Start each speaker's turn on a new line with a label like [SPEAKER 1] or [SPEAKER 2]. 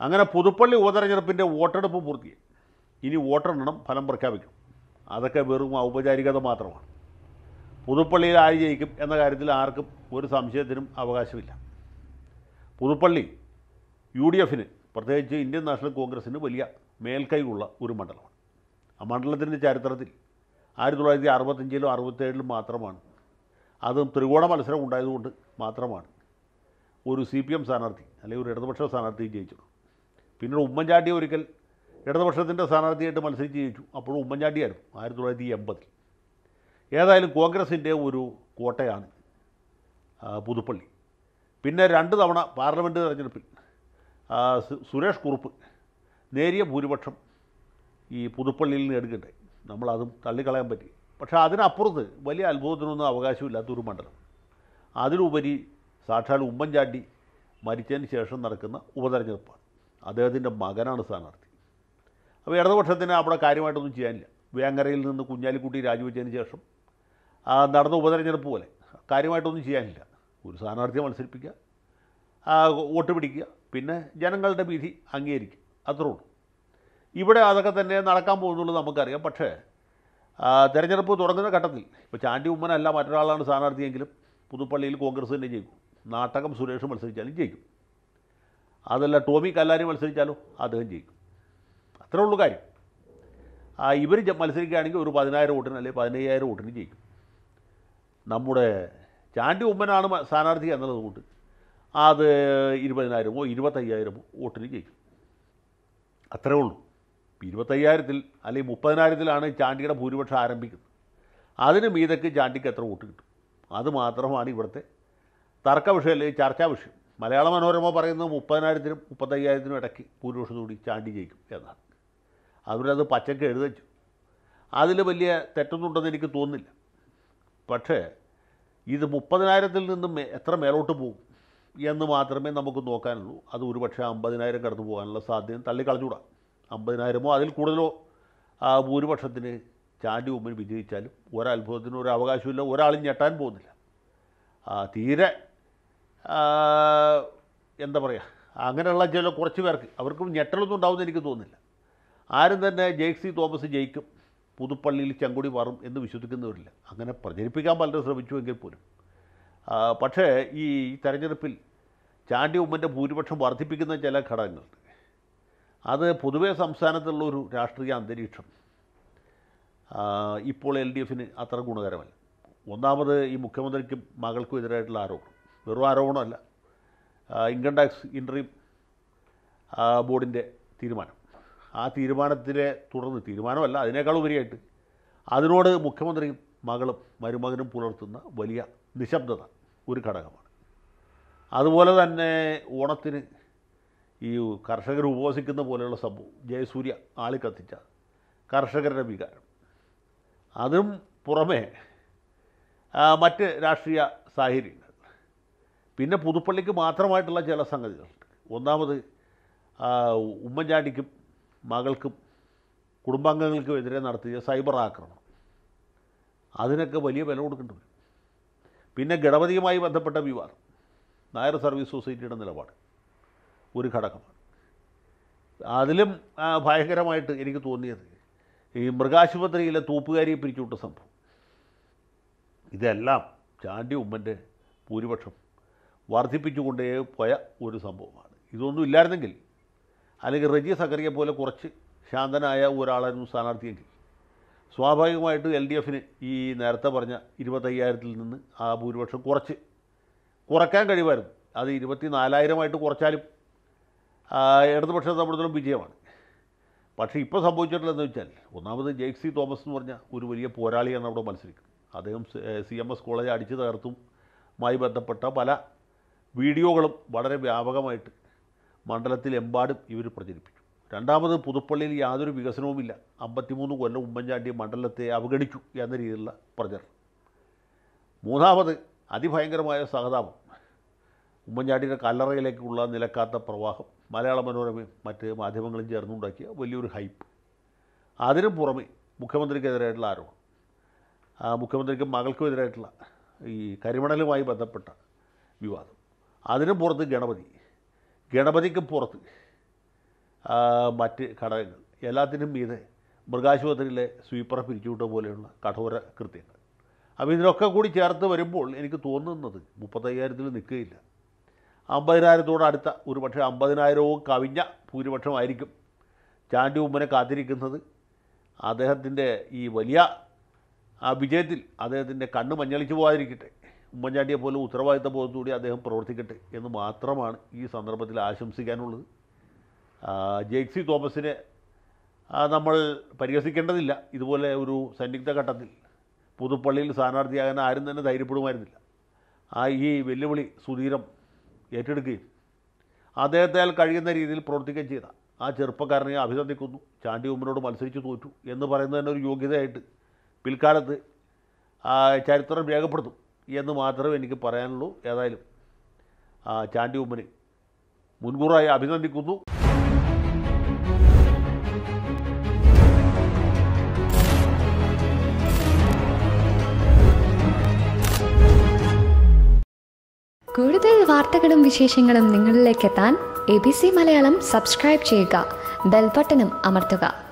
[SPEAKER 1] അങ്ങനെ പുതുപ്പള്ളി ഉപതെരഞ്ഞെടുപ്പിൻ്റെ വോട്ടെടുപ്പ് പൂർത്തിയായി ഇനി വോട്ടെണ്ണണം ഫലം പ്രഖ്യാപിക്കും അതൊക്കെ വെറും ഔപചാരികത മാത്രമാണ് പുതുപ്പള്ളിയിൽ ആര് ജയിക്കും എന്ന കാര്യത്തിൽ ആർക്കും ഒരു സംശയത്തിനും അവകാശമില്ല പുതുപ്പള്ളി യു ഡി എഫിന് പ്രത്യേകിച്ച് ഇന്ത്യൻ നാഷണൽ കോൺഗ്രസ്സിന് വലിയ മേൽക്കൈയുള്ള ഒരു മണ്ഡലമാണ് ആ മണ്ഡലത്തിൻ്റെ ചരിത്രത്തിൽ ആയിരത്തി തൊള്ളായിരത്തി അറുപത്തഞ്ചിലും അറുപത്തേഴിലും മാത്രമാണ് അതും ത്രികോണ മത്സരം ഉണ്ടായതുകൊണ്ട് മാത്രമാണ് ഒരു സി പി എം സ്ഥാനാർത്ഥി അല്ലെങ്കിൽ ഒരു ഇടതുപക്ഷ സ്ഥാനാർത്ഥി ജയിച്ചത് പിന്നീട് ഉമ്മൻചാണ്ടി ഒരിക്കൽ ഇടതുപക്ഷത്തിൻ്റെ സ്ഥാനാർത്ഥിയായിട്ട് മത്സരിച്ച് ജയിച്ചു അപ്പോഴും ഉമ്മൻചാണ്ടിയായിരുന്നു ആയിരത്തി തൊള്ളായിരത്തി എൺപതിൽ ഏതായാലും കോൺഗ്രസിൻ്റെ ഒരു കോട്ടയാണ് ആ, പുതുപ്പള്ളി പിന്നെ രണ്ട് തവണ പാർലമെൻറ്റ് തെരഞ്ഞെടുപ്പിൽ ആ, സു- സുരേഷ് കുറുപ്പ് നേരിയ ഭൂരിപക്ഷം ഈ പുതുപ്പള്ളിയിൽ നേടുകയുണ്ടായി നമ്മളതും തള്ളിക്കളയാൻ പറ്റി പക്ഷേ അതിനപ്പുറത്ത് വലിയ അത്ഭുതത്തിനൊന്നും അവകാശമില്ലാത്തൊരു മണ്ഡലം അതിലുപരി സാക്ഷാൽ ഉമ്മൻചാണ്ടി മരിച്ചതിന് ശേഷം നടക്കുന്ന ഉപതെരഞ്ഞെടുപ്പാണ് അദ്ദേഹത്തിൻ്റെ മകനാണ് സ്ഥാനാർത്ഥി അപ്പോൾ ഇടതുപക്ഷത്തിന് അവിടെ കാര്യമായിട്ടൊന്നും ചെയ്യാനില്ല വേങ്ങരയിൽ നിന്ന് കുഞ്ഞാലിക്കുട്ടി രാജിവെച്ചതിന് ശേഷം ആ, നടന്ന ഉപതെരഞ്ഞെടുപ്പ് പോലെ കാര്യമായിട്ടൊന്നും ചെയ്യാനില്ല ഒരു സ്ഥാനാർത്ഥിയെ മത്സരിപ്പിക്കുക ആ, വോട്ട് പിടിക്കുക പിന്നെ ജനങ്ങളുടെ വിധി അംഗീകരിക്കുക അത്രേ ഉള്ളൂ ഇവിടെ അതൊക്കെ തന്നെ നടക്കാൻ പോകുന്നുള്ളൂ നമുക്കറിയാം പക്ഷേ ആ, തെരഞ്ഞെടുപ്പ് തുടങ്ങുന്ന ഘട്ടത്തിൽ ഇപ്പോൾ ചാണ്ടി ഉമ്മനല്ല മറ്റൊരാളാണ് സ്ഥാനാർത്ഥിയെങ്കിലും പുതുപ്പള്ളിയിൽ കോൺഗ്രസ് തന്നെ ജയിക്കും നാട്ടകം സുരേഷ് മത്സരിച്ചാലും ജയിക്കും അതല്ല ടോമി കല്ലാരി മത്സരിച്ചാലും അദ്ദേഹം ജയിക്കും അത്രേ ഉള്ളൂ കാര്യം ആ ഇവർ മത്സരിക്കുകയാണെങ്കിൽ ഒരു പതിനായിരം വോട്ടിന് അല്ലെങ്കിൽ പതിനയ്യായിരം വോട്ടിന് ജയിക്കും നമ്മുടെ ചാണ്ടി ഉമ്മനാണ് മ- സ്ഥാനാർത്ഥി എന്നുള്ളത് കൊണ്ട് അത് ഇരുപതിനായിരമോ ഇരുപത്തയ്യായിരമോ വോട്ടിന് ജയിക്കും അത്രേ ഉള്ളൂ ഇപ്പം ഇരുപത്തയ്യായിരത്തിൽ അല്ലെങ്കിൽ മുപ്പതിനായിരത്തിലാണ് ചാണ്ടിയുടെ ഭൂരിപക്ഷം ആരംഭിക്കുന്നത് അതിന് മീതക്ക് ചാണ്ടിക്ക് എത്ര വോട്ട് കിട്ടും അത് മാത്രമാണ് ഇവിടുത്തെ തർക്ക വിഷയം അല്ലെങ്കിൽ ചർച്ചാ വിഷയം മലയാള മനോരമ പറയുന്നത് മുപ്പതിനായിരത്തിനും മുപ്പത്തയ്യായിരത്തിനും ഇടയ്ക്ക് ഭൂരിപക്ഷത്തോടി ചാണ്ടി ജയിക്കും എന്നാണ് അവരത് പച്ചക്ക് എഴുതച്ചു അതിൽ വലിയ തെറ്റൊന്നുണ്ടെന്ന് എനിക്ക് തോന്നുന്നില്ല പക്ഷേ ഇത് മുപ്പതിനായിരത്തിൽ നിന്നും മേ- എത്ര മേലോട്ട് പോകും എന്ന് മാത്രമേ നമുക്ക് നോക്കാനുള്ളൂ അത് ഒരുപക്ഷെ അമ്പതിനായിരം കടന്നു പോകാനുള്ള സാധ്യത തള്ളിക്കളഞ്ഞൂടാ അമ്പതിനായിരമോ അതിൽ കൂടുതലോ ആ ഭൂരിപക്ഷത്തിന് ചാണ്ടി ഉമ്മൻ വിജയിച്ചാലും ഒരത്ഭുതത്തിനും ഒരു അവകാശമില്ല ഒരാളും ഞെട്ടാൻ പോകുന്നില്ല ആ, തീരെ ആ, എന്താ പറയുക അങ്ങനെയുള്ള ചില കുറച്ച് പേർക്ക് അവർക്കും ഞെട്ടലൊന്നും ഉണ്ടാവുമെന്ന് എനിക്ക് തോന്നുന്നില്ല ആരും തന്നെ ജെയ്സി തോമസ് ജയിക്കും പുതുപ്പള്ളിയിൽ ചെങ്കൊടി മാറും എന്ന് വിശ്വസിക്കുന്നവരില്ല അങ്ങനെ പ്രചരിപ്പിക്കാൻ പലരും ശ്രമിച്ചുവെങ്കിൽ പോലും ആ, പക്ഷേ ഈ തെരഞ്ഞെടുപ്പിൽ ചാണ്ടി ഉമ്മൻ്റെ ഭൂരിപക്ഷം വർദ്ധിപ്പിക്കുന്ന ചില ഘടകങ്ങളുണ്ട് അത് പൊതുവെ സംസ്ഥാനത്തുള്ള ഒരു രാഷ്ട്രീയ അന്തരീക്ഷം ആ, ഇപ്പോൾ എൽ ഡി എഫിന് അത്ര ഗുണകരമല്ല ഒന്നാമത് ഈ മുഖ്യമന്ത്രിക്കും മകൾക്കും എതിരായിട്ടുള്ള ആരോപണം വെറും ആരോപണമല്ല ആ, ഇൻകം ടാക്സ് ഇൻട്രീം ബോർഡിൻ്റെ തീരുമാനം ആ തീരുമാനത്തിലെ തുടർന്ന് തീരുമാനമല്ല അതിനേക്കാൾ ഉപരിയായിട്ട് അതിനോട് മുഖ്യമന്ത്രിയും മകളും മരുമകനും പുലർത്തുന്ന വലിയ നിശബ്ദത ഒരു ഘടകമാണ് അതുപോലെ തന്നെ ഓണത്തിന് ഈ കർഷകർ ഉപവസിക്കുന്ന പോലെയുള്ള സംഭവം ജയസൂര്യ ആളി കത്തിച്ച കർഷകരുടെ വികാരം അതും പുറമെ ആ, മറ്റ് രാഷ്ട്രീയ സാഹചര്യങ്ങൾ പിന്നെ പുതുപ്പള്ളിക്ക് മാത്രമായിട്ടുള്ള ചില സംഗതികളുണ്ട് ഒന്നാമത് ആ, ഉമ്മൻചാണ്ടിക്കും മകൾക്കും കുടുംബാംഗങ്ങൾക്കും എതിരെ നടത്തിയ സൈബർ ആക്രമണം അതിനൊക്കെ വലിയ വില കൊടുക്കേണ്ടി വരും പിന്നെ ഗണപതിയുമായി ബന്ധപ്പെട്ട വിവാദം നായർ സർവീസ് സൊസൈറ്റിയുടെ നിലപാട് ഒരു ഘടകമാണ് അതിലും ആ, ഭയങ്കരമായിട്ട് എനിക്ക് തോന്നിയത് ഈ മൃഗാശുപത്രിയിലെ തൂപ്പുകാരിയെ പിരിച്ചുവിട്ട സംഭവം ഇതെല്ലാം ചാണ്ടി ഉമ്മൻ്റെ ഭൂരിപക്ഷം വർദ്ധിപ്പിച്ചുകൊണ്ടേ പോയ ഒരു സംഭവമാണ് ഇതൊന്നും ഇല്ലായിരുന്നെങ്കിൽ അല്ലെങ്കിൽ റജി സക്കറിയെ പോലെ കുറച്ച് ശാന്തനായ ഒരാളായിരുന്നു സ്ഥാനാർത്ഥിയെങ്കിൽ സ്വാഭാവികമായിട്ടും എൽ ഡി എഫിന് ഈ നേരത്തെ പറഞ്ഞ ഇരുപത്തയ്യായിരത്തിൽ നിന്ന് ആ ഭൂരിപക്ഷം കുറച്ച് കുറയ്ക്കാൻ കഴിയുമായിരുന്നു അത് ഇരുപത്തി നാലായിരമായിട്ട് കുറച്ചാലും ആ, ഇടതുപക്ഷത്തെ സംബന്ധിച്ചിടത്തോളം വിജയമാണ് പക്ഷേ ഇപ്പോൾ സംഭവിച്ചിട്ടുള്ളതെന്ന് വെച്ചാൽ ഒന്നാമത് ജെയ്സി തോമസ് എന്ന് പറഞ്ഞ ഒരു വലിയ പോരാളിയാണ് അവിടെ മത്സരിക്കുന്നത് അദ്ദേഹം സി എം എസ് കോളേജ് അടിച്ചു തകർത്തുമായി ബന്ധപ്പെട്ട പല വീഡിയോകളും വളരെ വ്യാപകമായിട്ട് മണ്ഡലത്തിലെമ്പാടും ഇവർ പ്രചരിപ്പിച്ചു രണ്ടാമത് പുതുപ്പള്ളിയിൽ യാതൊരു വികസനവുമില്ല അമ്പത്തിമൂന്ന് കൊല്ലം ഉമ്മൻചാണ്ടി മണ്ഡലത്തെ അവഗണിച്ചു എന്ന രീതിയിലുള്ള പ്രചരണം മൂന്നാമത് അതിഭയങ്കരമായ സഹതാപം ഉമ്മൻചാണ്ടിയുടെ കല്ലറയിലേക്കുള്ള നിലക്കാത്ത പ്രവാഹം മലയാള മനോരമയും മറ്റ് മാധ്യമങ്ങളും ചേർന്നുണ്ടാക്കിയ വലിയൊരു ഹൈപ്പ് അതിനു പുറമെ മുഖ്യമന്ത്രിക്കെതിരായിട്ടുള്ള ആരോപണം ആ മുഖ്യമന്ത്രിക്കും മകൾക്കും എതിരായിട്ടുള്ള ഈ കരിമണലുമായി ബന്ധപ്പെട്ട വിവാദം അതിനും പുറത്ത് ഗണപതി ഗണപതിക്ക് പുറത്ത് ആ, മറ്റ് ഘടകങ്ങൾ എല്ലാത്തിനും മീതെ മൃഗാശുപത്രിയിലെ സ്വീപ്പറെ പിരിച്ചുവിട്ട പോലെയുള്ള കഠോര കൃത്യങ്ങൾ അപ്പോൾ ഇതിനൊക്കെ കൂടി ചേർത്ത് വരുമ്പോൾ എനിക്ക് തോന്നുന്നത് മുപ്പത്തയ്യായിരത്തിൽ നിൽക്കുകയില്ല അമ്പതിനായിരത്തോട് അടുത്ത ഒരു പക്ഷേ അമ്പതിനായിരവും കവിഞ്ഞ ഭൂരിപക്ഷമായിരിക്കും ചാണ്ടി ഉമ്മനെ കാത്തിരിക്കുന്നത് അദ്ദേഹത്തിൻ്റെ ഈ വലിയ ആ വിജയത്തിൽ അദ്ദേഹത്തിൻ്റെ കണ്ണ് മഞ്ഞളിച്ചു പോകാതിരിക്കട്ടെ ഉമ്മൻചാണ്ടിയെ പോലെ ഉത്തരവാദിത്ത ബോധത്തോടെ അദ്ദേഹം പ്രവർത്തിക്കട്ടെ എന്ന് മാത്രമാണ് ഈ സന്ദർഭത്തിൽ ആശംസിക്കാനുള്ളത് ആ, ജെയ്സി തോമസിനെ ആ, നമ്മൾ പരിഹസിക്കേണ്ടതില്ല ഇതുപോലെ ഒരു സന്നിഗ്ധ ഘട്ടത്തിൽ പുതുപ്പള്ളിയിൽ സ്ഥാനാർത്ഥിയാകാൻ ആരും തന്നെ ധൈര്യപ്പെടുമായിരുന്നില്ല ആ ഈ വെല്ലുവിളി സുധീരം ഏറ്റെടുക്കുകയും അദ്ദേഹത്താൽ കഴിയുന്ന രീതിയിൽ പ്രവർത്തിക്കുകയും ചെയ്ത ആ ചെറുപ്പക്കാരനെ അഭിനന്ദിക്കുന്നു ചാണ്ടി ഉമ്മനോട് മത്സരിച്ച് തോറ്റു എന്ന് പറയുന്നത് തന്നെ ഒരു യോഗ്യതയായിട്ട് പിൽക്കാലത്ത് ആ ചരിത്രം രേഖപ്പെടുത്തും എന്ന് മാത്രമേ എനിക്ക് പറയാനുള്ളൂ ഏതായാലും ആ ചാണ്ടി ഉമ്മനെ മുൻകൂറായി അഭിനന്ദിക്കുന്നു
[SPEAKER 2] കൂടുതൽ വാർത്തകളും വിശേഷങ്ങളും നിങ്ങളിലേക്ക് എത്താൻ A B C Malayalam subscribe ചെയ്യുക ബെൽബട്ടനും അമർത്തുക